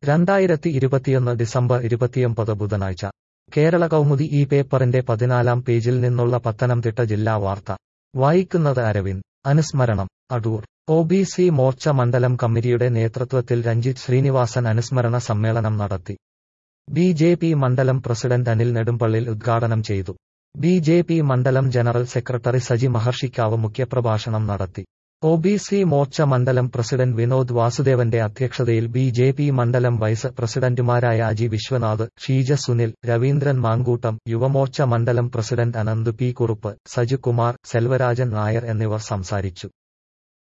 രണ്ടായിരത്തി ഇരുപത്തിയൊന്ന് ഡിസംബർ ഇരുപത്തിയൊമ്പത് ബുധനാഴ്ച കേരള കൗമുദി ഈ പേപ്പറിന്റെ പതിനാലാം പേജിൽ നിന്നുള്ള പത്തനംതിട്ട ജില്ലാ വാർത്ത വായിക്കുന്നത് അരവിന്ദ് അനുസ്മരണം Adoor O B C Morcha മണ്ഡലം കമ്മിറ്റിയുടെ നേതൃത്വത്തിൽ രഞ്ജിത്ത് ശ്രീനിവാസൻ അനുസ്മരണ സമ്മേളനം നടത്തി ബി ജെ പി മണ്ഡലം പ്രസിഡന്റ് അനിൽ നെടുമ്പള്ളിൽ ഉദ്ഘാടനം ചെയ്തു ബി ജെ പി മണ്ഡലം ജനറൽ സെക്രട്ടറി സജി മഹർഷിക്കാവ് മുഖ്യപ്രഭാഷണം നടത്തി ഒ ബി സി മോർച്ച മണ്ഡലം പ്രസിഡന്റ് വിനോദ് വാസുദേവന്റെ അധ്യക്ഷതയിൽ ബി ജെ പി മണ്ഡലം വൈസ് പ്രസിഡന്റുമാരായ അജി വിശ്വനാഥ് ഷീജ സുനിൽ രവീന്ദ്രൻ മാങ്കൂട്ടം യുവമോർച്ച മണ്ഡലം പ്രസിഡന്റ് അനന്ത് പി കുറുപ്പ് സജു കുമാർ സെൽവരാജൻ നായർ എന്നിവർ സംസാരിച്ചു